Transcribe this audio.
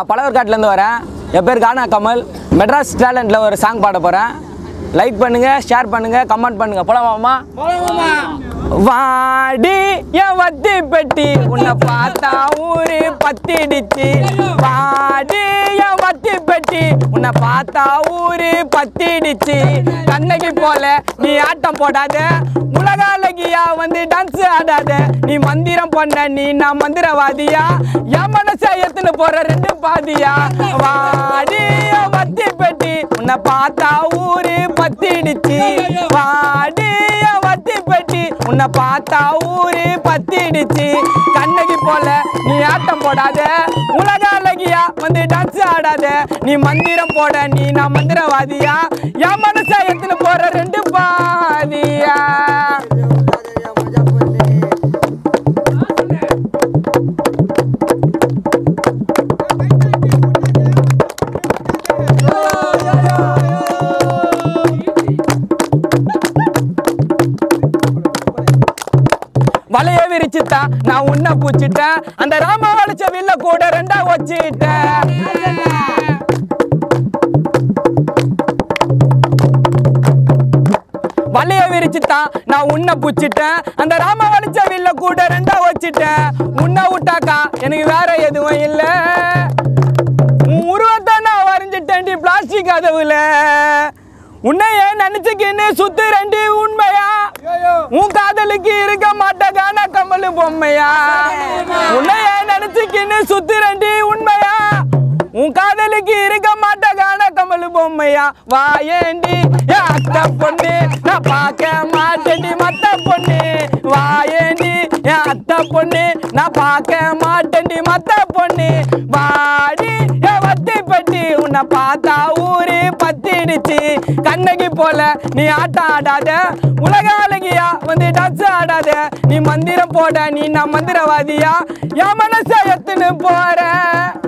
நான் பழவர்காட்டிலேருந்து வரேன் என் பேர் கானா கமல் மெட்ராஸ் டேலண்ட்டில் ஒரு சாங் பாட போகிறேன் லைக் பண்ணுங்கள் ஷேர் பண்ணுங்கள் கமெண்ட் பண்ணுங்கள் போலாமாம்மா வாடி என் வத்தி பெட்டி உன்னை பார்த்தா ஊரு பத்திடுச்சு வாடி என் வத்தி பெட்டி உன்னை பார்த்தா ஊரு பத்திடுச்சு கண்ணகி போல நீ ஆட்டம் போடாத உலக அழகியா வந்து டான்ஸ் ஆடாத நீ மந்திரம் பண்ண நீ நான் மந்திரவாதியா என் மனசை எத்துன்னு போற ரெண்டு பாதியா வாடி என் வத்தி பெட்டி உன்னை பார்த்தா ஊரு பத்திடுச்சு வாடி என் வத்தி பெட்டி உன்னை பார்த்தா ஊரு பத்திடுச்சு கண்ணகி போல நீ ஆட்டம் போடாத உலக அழகியா வந்து டான்ஸ் ஆடாத நீ மந்திரம் போட நீ நான் மந்திரவாதியா என் மனசை எத்துன்னு போற ரெண்டு பாதியா வலைய விரிச்சுட்டேன் நான் உன்னை பூச்சிட்டேன் அந்த ராம வளைச்ச வில்ல கூட ரெண்டா வச்சுட்டேன் வலைய விரிச்சுட்டான் நான் உன்னை பூச்சிட்டேன் அந்த ராம வளைச்ச வில்ல கூட ரெண்டா வச்சுட்டேன் உன்னை விட்டாக்கா எனக்கு வேற எதுவும் இல்லை உன் உருவத்தை நான் வரைஞ்சிட்டேன்டி பிளாஸ்டிக் கதவுல உன்னையே நினைச்சுக்கின்னு சுத்து ரெண்டு உண்மையா உன் காதலுக்கு இருக்க மாட்டேகான கமலு பொம்மையா உன்னையே நினைச்சுக்கின்னு சுத்து ரெண்டு உண்மையா உன் காதலுக்கு இருக்க மாட்டேகான கமலு பொம்மையா வாயேண்டி என் அத்தை பொண்ணு நான் பார்க்க மாட்டேன்டி மத்த பொண்ணு வாயேண்டி என் அத்தை பொண்ணு நான் பார்க்க மாட்டேன்டி மத்த பொண்ணு வாடி என் வத்தி பெட்டி உன்னை பார்த்தா ஊரு பத்திடுச்சு கண்ணகி போல நீ ஆட்டம் ஆடாத உலக அழகியா வந்து டான்ஸ் ஆடாத நீ மந்திரம் போட நீ நான் மந்திரவாதியா என் மனசை எத்துன்னு போற